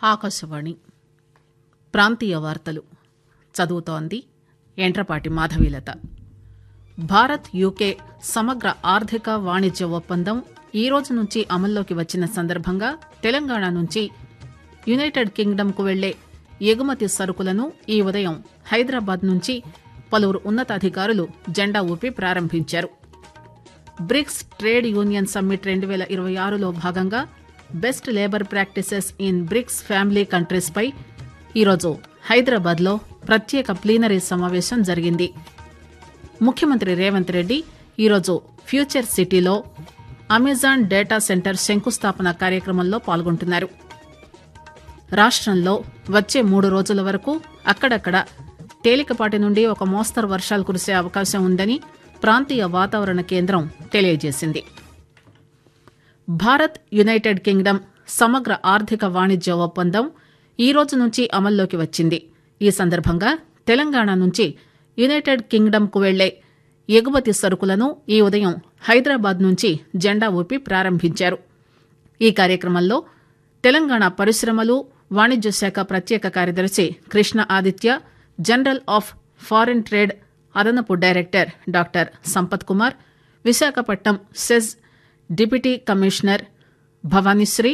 ఆకాశవాణి ప్రాంతీయ వార్తలు చదువుతోంది ఎంట్రపాటి మాధవీలత భారత్ యూకే సమగ్ర ఆర్థిక వాణిజ్య ఒప్పందం ఈ రోజు నుంచి అమల్లోకి వచ్చిన సందర్భంగా తెలంగాణ నుంచి యునైటెడ్ కింగ్డమ్ కు వెళ్లే ఎగుమతి సరుకులను ఈ ఉదయం హైదరాబాద్ నుంచి పలువురు ఉన్నతాధికారులు జెండా ఊపి ప్రారంభించారు బ్రిక్స్ ట్రేడ్ యూనియన్ సమ్మిట్ రెండు పేల ఇరవై ఆరులో భాగంగా best labour practices in BRICS family countries పై ఈరోజు హైదరాబాద్ లో ప్రత్యేక ప్లీనరీ సమావేశం జరిగింది ముఖ్యమంత్రి రేవంత్ రెడ్డి ఈరోజు ఫ్యూచర్ సిటీలో అమెజాన్ డేటా సెంటర్ శంకుస్థాపన కార్యక్రమంలో పాల్గొంటున్నారు రాష్టంలో వచ్చే మూడు రోజుల వరకు అక్కడక్కడ తేలికపాటి నుండి ఒక మోస్తరు వర్షాలు కురిసే అవకాశం ఉందని ప్రాంతీయ వాతావరణ కేంద్రం తెలియజేసింది భారత్ యునైటెడ్ కింగ్డమ్ సమగ్ర ఆర్థిక వాణిజ్య ఒప్పందం ఈ రోజు నుంచి అమల్లోకి వచ్చింది ఈ సందర్భంగా తెలంగాణ నుంచి యునైటెడ్ కింగ్డమ్ కు వెళ్లే ఎగుమతి సరుకులను ఈ ఉదయం హైదరాబాద్ నుంచి జెండా ఊపి ప్రారంభించారు ఈ కార్యక్రమంలో తెలంగాణ పరిశ్రమలు వాణిజ్య శాఖ ప్రత్యేక కార్యదర్శి Krishna Aditya general of foreign trade అదనపు director doctor Sampath Kumar Visakhapatnam SEZ deputy commissioner Bhavanishri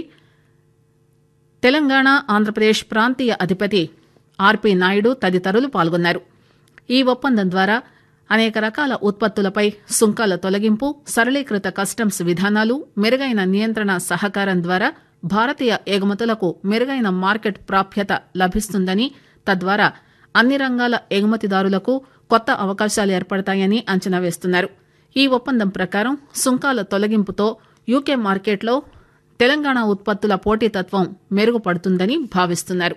Telangana Andhra Pradesh ప్రాంతీయ అధిపతి ఆర్పి నాయుడు తదితరులు పాల్గొన్నారు ఈ ఒప్పందం ద్వారా అనేక రకాల ఉత్పత్తులపై సుంకాల తొలగింపు సరళీకృత కస్టమ్స్ విధానాలు మెరుగైన నియంత్రణ సహకారం ద్వారా భారతీయ ఎగుమతులకు మెరుగైన మార్కెట్ ప్రాప్యత లభిస్తుందని తద్వారా అన్ని రంగాల ఎగుమతిదారులకు కొత్త అవకాశాలు ఏర్పడతాయని అంచనా వేస్తున్నారు ఈ ఒప్పందం ప్రకారం సుంకాల తొలగింపుతో యూకే మార్కెట్లో తెలంగాణ ఉత్పత్తుల పోటీతత్వం మెరుగుపడుతుందని భావిస్తున్నారు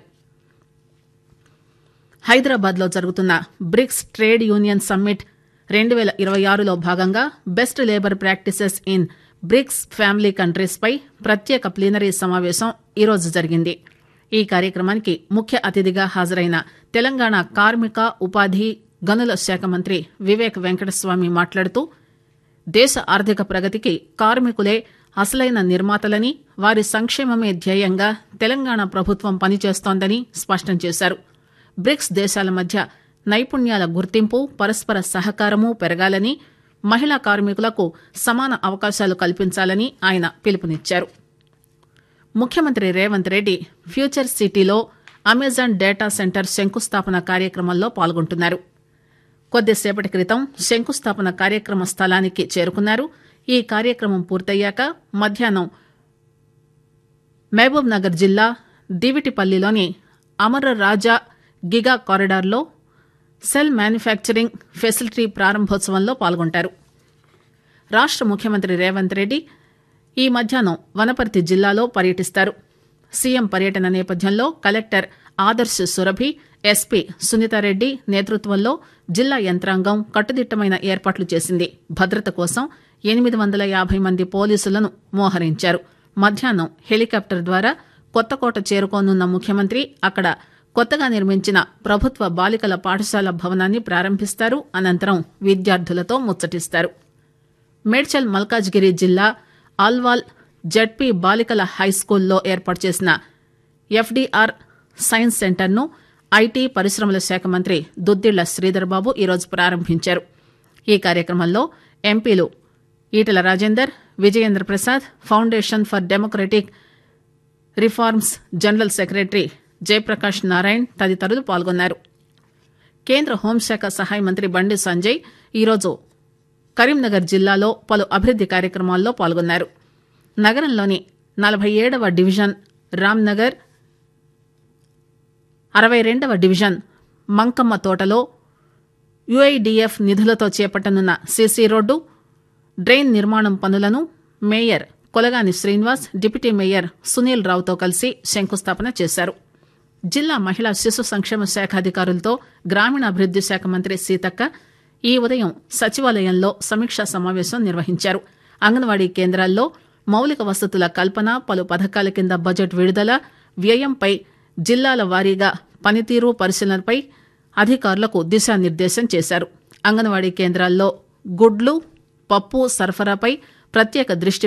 హైదరాబాద్ లో జరుగుతున్న బ్రిక్స్ ట్రేడ్ యూనియన్ సమ్మిట్ రెండు పేల ఇరవై ఆరులో భాగంగా best labour practices in BRICS family countries పై ప్రత్యేక ప్లీనరీ సమావేశం ఈరోజు జరిగింది ఈ కార్యక్రమానికి ముఖ్య అతిథిగా హాజరైన తెలంగాణ కార్మిక ఉపాధి గనుల శాఖ మంత్రి వివేక్ వెంకటస్వామి మాట్లాడుతూ దేశ ఆర్థిక ప్రగతికి కార్మికులే అసలైన నిర్మాతలని వారి సంక్షేమమే ధ్యేయంగా తెలంగాణ ప్రభుత్వం పనిచేస్తోందని స్పష్టం చేశారు బ్రిక్స్ దేశాల మధ్య నైపుణ్యాల గుర్తింపు పరస్పర సహకారము పెరగాలని మహిళా కార్మికులకు సమాన అవకాశాలు కల్పించాలని ఆయన పిలుపునిచ్చారు ముఖ్యమంత్రి రేవంత్ రెడ్డి ఫ్యూచర్ సిటీలో అమెజాన్ డేటా సెంటర్ శంకుస్థాపన కార్యక్రమంలో పాల్గొంటున్నారు కొద్దిసేపటి క్రితం శంకుస్థాపన కార్యక్రమ స్థలానికి చేరుకున్నారు ఈ కార్యక్రమం పూర్తయ్యాక మధ్యాహ్నం మహబూబ్ నగర్ జిల్లా దివిటిపల్లిలోని అమర రాజా గిగా కారిడార్లో సెల్ మ్యానుఫ్యాక్చరింగ్ ఫెసిలిటీ ప్రారంభోత్సవంలో పాల్గొంటారు రాష్ట ముఖ్యమంత్రి రేవంత్ రెడ్డి ఈ మధ్యాహ్నం వనపర్తి జిల్లాలో పర్యటిస్తారు సీఎం పర్యటన నేపథ్యంలో కలెక్టర్ ఆదర్శ్ సురభి ఎస్పీ సునీతారెడ్డి నేతృత్వంలో జిల్లా యంత్రాంగం కట్టుదిట్టమైన ఏర్పాట్లు చేసింది భద్రత కోసం ఎనిమిది వందల యాభై మంది పోలీసులను మోహరించారు మధ్యాహ్నం హెలికాప్టర్ ద్వారా కొత్తకోట చేరుకోనున్న ముఖ్యమంత్రి అక్కడ కొత్తగా నిర్మించిన ప్రభుత్వ బాలికల పాఠశాల భవనాన్ని ప్రారంభిస్తారు అనంతరం విద్యార్థులతో ముచ్చటిస్తారు మేడ్చల్ మల్కాజ్గిరి జిల్లా ఆల్వాల్ జడ్పీ బాలికల హైస్కూల్లో ఏర్పాటు చేసిన ఎఫ్డీఆర్ సైన్స్ సెంటర్ను ఐటీ పరిశ్రమల శాఖ మంత్రి దుద్దిళ్ల శ్రీధర్బాబు ఈరోజు ప్రారంభించారు ఈ కార్యక్రమంలో ఎంపీలు Etela Rajender Vijayendra Prasad foundation for democratic reforms general secretary Jayaprakash Narayan తదితరులు పాల్గొన్నారు కేంద్ర హోంశాఖ సహాయ మంత్రి బండి సంజయ్ ఈరోజు కరీంనగర్ జిల్లాలో పలు అభివృద్ది కార్యక్రమాల్లో పాల్గొన్నారు నగరంలోని నలభై ఏడవ డివిజన్ రామ్నగర్ అరవై రెండవ డివిజన్ మంకమ్మ తోటలో యుఐడిఎఫ్ నిధులతో చేపట్టనున్న సీసీ రోడ్డు డ్రైన్ నిర్మాణం పనులను mayor Kolagani Srinivas deputy mayor Sunil రావుతో కలిసి శంకుస్థాపన చేశారు జిల్లా మహిళా శిశు సంక్షేమ శాఖ అధికారులతో గ్రామీణాభివృద్ది శాఖ మంత్రి సీతక్క ఈ ఉదయం సచివాలయంలో సమీక్షా సమావేశం నిర్వహించారు అంగన్వాడీ కేంద్రాల్లో మౌలిక వసతుల కల్పన పలు పథకాల కింద బడ్జెట్ విడుదల వ్యయంపై జిల్లాల వారీగా పనితీరు పరిశీలనపై అధికారులకు దిశానిర్దేశం చేశారు అంగన్వాడీ కేంద్రాల్లో గుడ్లు పప్పు సరఫరాపై ప్రత్యేక దృష్టి